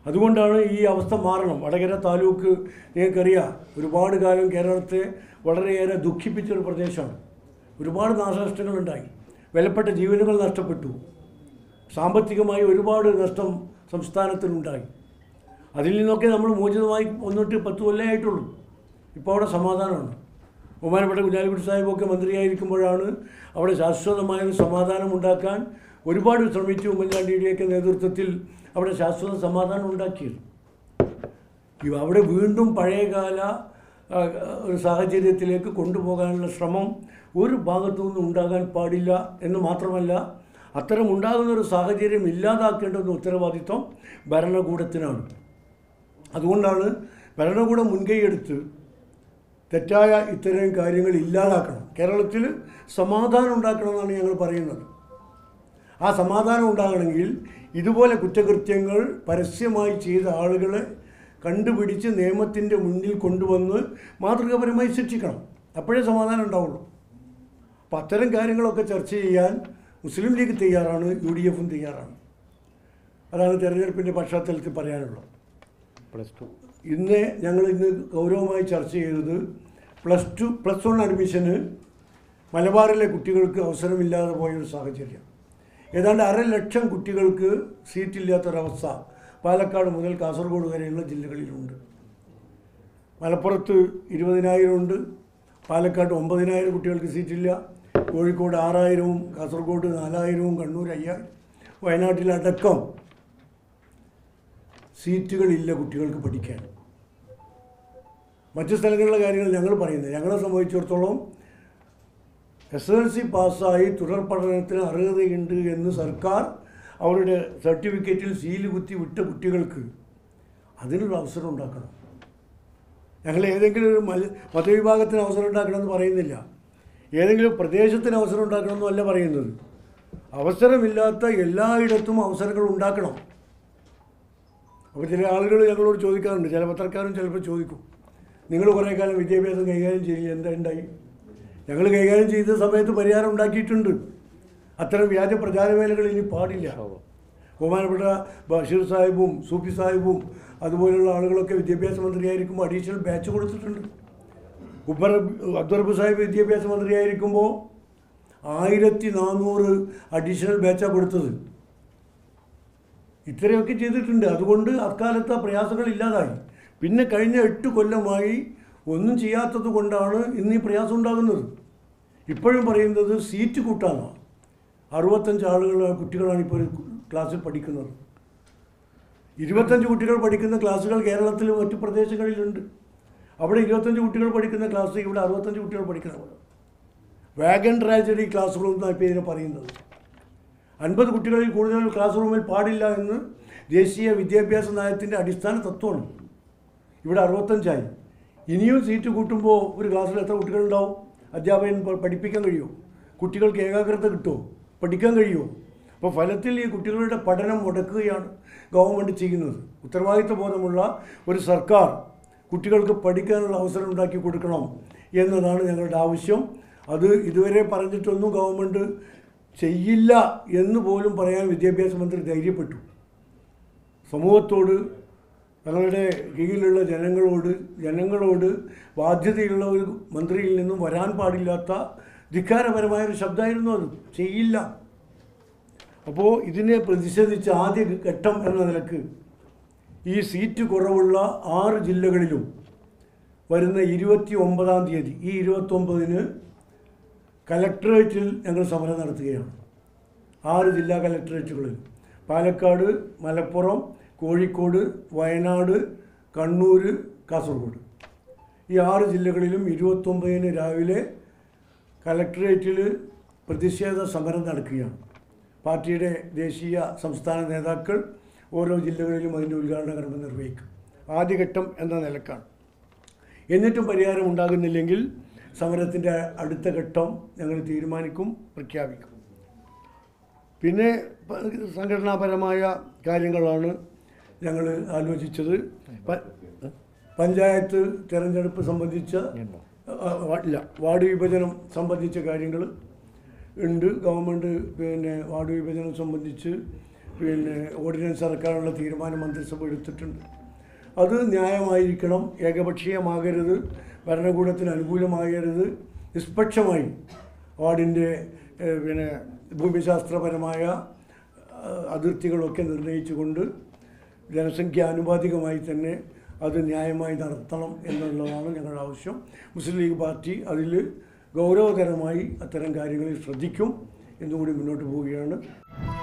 അതുകൊണ്ടാണ് ഈ അവസ്ഥ മാറണം വടകര താലൂക്ക് നിങ്ങൾക്കറിയാം ഒരുപാട് കാലം കേരളത്തെ വളരെയേറെ ദുഃഖിപ്പിച്ചൊരു പ്രദേശമാണ് ഒരുപാട് നാശനഷ്ടങ്ങളുണ്ടായി വിലപ്പെട്ട ജീവനുകൾ നഷ്ടപ്പെട്ടു സാമ്പത്തികമായി ഒരുപാട് നഷ്ടം സംസ്ഥാനത്തിനുണ്ടായി അതിൽ നിന്നൊക്കെ നമ്മൾ മോചിതമായി വന്നിട്ട് പത്ത് കൊല്ലമേ ആയിട്ടുള്ളൂ ഇപ്പോൾ അവിടെ സമാധാനമാണ് ബഹുമാനപ്പെട്ട കുഞ്ഞാലിക്കുട്ടി സാഹിബൊക്കെ മന്ത്രിയായിരിക്കുമ്പോഴാണ് അവിടെ ശാശ്വതമായ ഒരു സമാധാനം ഉണ്ടാക്കാൻ ഒരുപാട് ശ്രമിച്ചു ഉമ്മൻചാണ്ടിയുടെയൊക്കെ നേതൃത്വത്തിൽ അവിടെ ശാശ്വത സമാധാനം ഉണ്ടാക്കിയത് ഇവ അവിടെ വീണ്ടും പഴയകാല ആ, ഒരു സാഹചര്യത്തിലേക്ക് കൊണ്ടുപോകാനുള്ള ശ്രമം ഒരു ഭാഗത്തു നിന്നും ഉണ്ടാകാൻ പാടില്ല എന്ന് മാത്രമല്ല അത്തരം ഉണ്ടാകുന്ന ഒരു സാഹചര്യം ഇല്ലാതാക്കേണ്ടുന്ന ഉത്തരവാദിത്വം ഭരണകൂടത്തിനാണ് അതുകൊണ്ടാണ് ഭരണകൂടം മുൻകൈയെടുത്ത് തെറ്റായ ഇത്തരം കാര്യങ്ങൾ ഇല്ലാതാക്കണം കേരളത്തിൽ സമാധാനം ഉണ്ടാക്കണമെന്നാണ് ഞങ്ങൾ പറയുന്നത് ആ സമാധാനം ഉണ്ടാകണമെങ്കിൽ ഇതുപോലെ കുറ്റകൃത്യങ്ങൾ പരസ്യമായി ചെയ്ത ആളുകളെ കണ്ടുപിടിച്ച് നിയമത്തിൻ്റെ മുന്നിൽ കൊണ്ടുവന്ന് മാതൃകാപരമായി ശിക്ഷിക്കണം അപ്പോഴേ സമാധാനം ഉണ്ടാവുള്ളൂ അപ്പം അത്തരം കാര്യങ്ങളൊക്കെ ചർച്ച ചെയ്യാൻ മുസ്ലിം ലീഗ് തയ്യാറാണ് യു ഡി എഫും തയ്യാറാണ് അതാണ് തെരഞ്ഞെടുപ്പിൻ്റെ പശ്ചാത്തലത്തിൽ പറയാനുള്ളത് പ്ലസ് ടു ഇന്ന് ഞങ്ങൾ ഇന്ന് ഗൗരവമായി ചർച്ച ചെയ്തത് പ്ലസ് ടു പ്ലസ് വൺ അഡ്മിഷന് മലബാറിലെ കുട്ടികൾക്ക് അവസരമില്ലാതെ പോയൊരു സാഹചര്യം ഏതാണ്ട് അര ലക്ഷം കുട്ടികൾക്ക് സീറ്റില്ലാത്തൊരവസ്ഥ പാലക്കാട് മുതൽ കാസർഗോഡ് വരെയുള്ള ജില്ലകളിലുണ്ട് മലപ്പുറത്ത് ഇരുപതിനായിരം ഉണ്ട് പാലക്കാട് ഒമ്പതിനായിരം കുട്ടികൾക്ക് സീറ്റില്ല കോഴിക്കോട് ആറായിരവും കാസർഗോഡ് നാലായിരവും കണ്ണൂർ അയ്യായിരം വയനാട്ടിലടക്കം സീറ്റുകളില്ല കുട്ടികൾക്ക് പഠിക്കാൻ മറ്റു സ്ഥലങ്ങളിലെ കാര്യങ്ങൾ ഞങ്ങൾ പറയുന്നത് ഞങ്ങളെ സംബന്ധിച്ചിടത്തോളം എസ് എൽ സി പാസ്സായി തുടർ പഠനത്തിന് അർഹതയുണ്ട് എന്ന് സർക്കാർ അവരുടെ സർട്ടിഫിക്കറ്റിൽ സീല് കുത്തി വിട്ട കുട്ടികൾക്ക് അതിനൊരു അവസരം ഉണ്ടാക്കണം ഞങ്ങൾ ഏതെങ്കിലും ഒരു മല മതവിഭാഗത്തിന് അവസരം ഉണ്ടാക്കണമെന്ന് പറയുന്നില്ല ഏതെങ്കിലും പ്രദേശത്തിന് അവസരം ഉണ്ടാക്കണമെന്നും അല്ല പറയുന്നത് അവസരമില്ലാത്ത എല്ലായിടത്തും അവസരങ്ങൾ ഉണ്ടാക്കണം അപ്പോൾ ചില ആളുകൾ ഞങ്ങളോട് ചോദിക്കാറുണ്ട് ചില പത്രക്കാരും ചിലപ്പോൾ ചോദിക്കും നിങ്ങൾ കുറേ കാലം വിദ്യാഭ്യാസം കൈകാര്യം ചെയ്യില്ല എന്താ ഉണ്ടായി ഞങ്ങൾ കൈകാര്യം ചെയ്ത സമയത്ത് പരിഹാരം ഉണ്ടാക്കിയിട്ടുണ്ട് അത്തരം വ്യാജ പ്രചാരവേലകൾ ഇനി പാടില്ല ബഹുമാനപ്പെട്ട ബഷീർ സാഹിബും സൂഫി സാഹിബും അതുപോലുള്ള ആളുകളൊക്കെ വിദ്യാഭ്യാസ മന്ത്രിയായിരിക്കുമ്പോൾ അഡീഷണൽ ബാച്ച് കൊടുത്തിട്ടുണ്ട് ഉബർ അബ്ദുറബ് സാഹിബ് വിദ്യാഭ്യാസ മന്ത്രിയായിരിക്കുമ്പോൾ ആയിരത്തി നാനൂറ് അഡീഷണൽ ബാച്ചാണ് കൊടുത്തത് ഇത്രയൊക്കെ ചെയ്തിട്ടുണ്ട് അതുകൊണ്ട് അക്കാലത്ത് ആ പ്രയാസങ്ങൾ ഇല്ലാതായി പിന്നെ കഴിഞ്ഞ എട്ട് കൊല്ലമായി ഒന്നും ചെയ്യാത്തത് കൊണ്ടാണ് ഇന്ന് ഈ പ്രയാസം ഉണ്ടാകുന്നത് ഇപ്പോഴും പറയുന്നത് സീറ്റ് കൂട്ടാനാണ് അറുപത്തഞ്ച് ആളുകൾ കുട്ടികളാണ് ഇപ്പോൾ ഒരു ക്ലാസ്സിൽ പഠിക്കുന്നത് ഇരുപത്തഞ്ച് കുട്ടികൾ പഠിക്കുന്ന ക്ലാസ്സുകൾ കേരളത്തിൽ മറ്റു പ്രദേശങ്ങളിലുണ്ട് അവിടെ ഇരുപത്തഞ്ച് കുട്ടികൾ പഠിക്കുന്ന ക്ലാസ് ഇവിടെ അറുപത്തഞ്ച് കുട്ടികൾ പഠിക്കണം വാഗൺ ട്രാജഡി ക്ലാസ് റൂം എന്നാണ് ഇപ്പോൾ ഇതിനെ പറയുന്നത് അൻപത് കുട്ടികളിൽ കൂടുതൽ ക്ലാസ് റൂമിൽ പാടില്ല എന്ന് ദേശീയ വിദ്യാഭ്യാസ നയത്തിൻ്റെ അടിസ്ഥാന തത്വമാണ് ഇവിടെ അറുപത്തഞ്ചായി ഇനിയും സീറ്റ് കൂട്ടുമ്പോൾ ഒരു ക്ലാസ്സിൽ എത്ര കുട്ടികളുണ്ടാവും അധ്യാപകൻ പ- പഠിപ്പിക്കാൻ കഴിയുമോ കുട്ടികൾക്ക് ഏകാഗ്രത കിട്ടുമോ പഠിക്കാൻ കഴിയുമോ അപ്പോൾ ഫലത്തിൽ ഈ കുട്ടികളുടെ പഠനം മുടക്കുകയാണ് ഗവൺമെൻറ് ചെയ്യുന്നത് ഉത്തരവാദിത്വ ബോധമുള്ള ഒരു സർക്കാർ കുട്ടികൾക്ക് പഠിക്കാനുള്ള അവസരം ഉണ്ടാക്കി കൊടുക്കണം എന്നതാണ് ഞങ്ങളുടെ ആവശ്യം അത് ഇതുവരെ പറഞ്ഞിട്ടൊന്നും ഗവൺമെൻറ് ചെയ്യില്ല എന്ന് പോലും പറയാൻ വിദ്യാഭ്യാസ മന്ത്രി ധൈര്യപ്പെട്ടു സമൂഹത്തോട് തങ്ങളുടെ കീഴിലുള്ള ജനങ്ങളോട് ജനങ്ങളോട് ബാധ്യതയുള്ള ഒരു മന്ത്രിയിൽ നിന്നും വരാൻ പാടില്ലാത്ത ധിക്കാരപരമായ ഒരു ശബ്ദമായിരുന്നു അത് ചെയ്യില്ല അപ്പോൾ ഇതിനെ പ്രതിഷേധിച്ച് ആദ്യ ഘട്ടം എന്ന നിലക്ക് ഈ സീറ്റ് കുറവുള്ള ആറ് ജില്ലകളിലും വരുന്ന ഇരുപത്തി ഒമ്പതാം തീയതി ഈ ഇരുപത്തൊമ്പതിന് കലക്ടറേറ്റിൽ ഞങ്ങൾ സമരം നടത്തുകയാണ് ആറ് ജില്ലാ കലക്ടറേറ്റുകളിൽ പാലക്കാട് മലപ്പുറം കോഴിക്കോട് വയനാട് കണ്ണൂർ കാസർഗോഡ് ഈ ആറ് ജില്ലകളിലും ഇരുപത്തൊമ്പതിന് രാവിലെ കലക്ടറേറ്റിൽ പ്രതിഷേധ സമരം നടക്കുകയാണ് പാർട്ടിയുടെ ദേശീയ സംസ്ഥാന നേതാക്കൾ ഓരോ ജില്ലകളിലും അതിൻ്റെ ഉദ്ഘാടന കർമ്മം നിർവഹിക്കും ആദ്യഘട്ടം എന്ന നിലക്കാണ് എന്നിട്ടും പരിഹാരം ഉണ്ടാകുന്നില്ലെങ്കിൽ സമരത്തിൻ്റെ അടുത്ത ഘട്ടം ഞങ്ങൾ തീരുമാനിക്കും പ്രഖ്യാപിക്കും പിന്നെ പ- സംഘടനാപരമായ കാര്യങ്ങളാണ് ഞങ്ങൾ ആലോചിച്ചത് പ- പഞ്ചായത്ത് തിരഞ്ഞെടുപ്പ് സംബന്ധിച്ച ആ, വാ- ഇല്ല വാർഡ് വിഭജനം സംബന്ധിച്ച കാര്യങ്ങൾ ഉണ്ട് ഗവൺമെൻറ് പിന്നെ വാർഡ് വിഭജനം സംബന്ധിച്ച് പിന്നെ ഓർഡിനൻസ് ഇറക്കാനുള്ള തീരുമാനം മന്ത്രിസഭ എടുത്തിട്ടുണ്ട് അത് ന്യായമായിരിക്കണം ഏകപക്ഷീയമാകരുത് ഭരണകൂടത്തിന് അനുകൂലമാകരുത് നിഷ്പക്ഷമായി വാർഡിൻ്റെ ഏഹ്, പിന്നെ ഭൂമിശാസ്ത്രപരമായ ഏഹ്, അതിർത്തികളൊക്കെ നിർണ്ണയിച്ചുകൊണ്ട് ജനസംഖ്യാനുപാതികമായി തന്നെ അത് ന്യായമായി നടത്തണം എന്നുള്ളതാണ് ഞങ്ങളുടെ ആവശ്യം മുസ്ലിം ലീഗ് പാർട്ടി അതിൽ ഗൗരവകരമായി അത്തരം കാര്യങ്ങളിൽ ശ്രദ്ധിക്കും എന്നുകൂടി മുന്നോട്ട് പോവുകയാണ്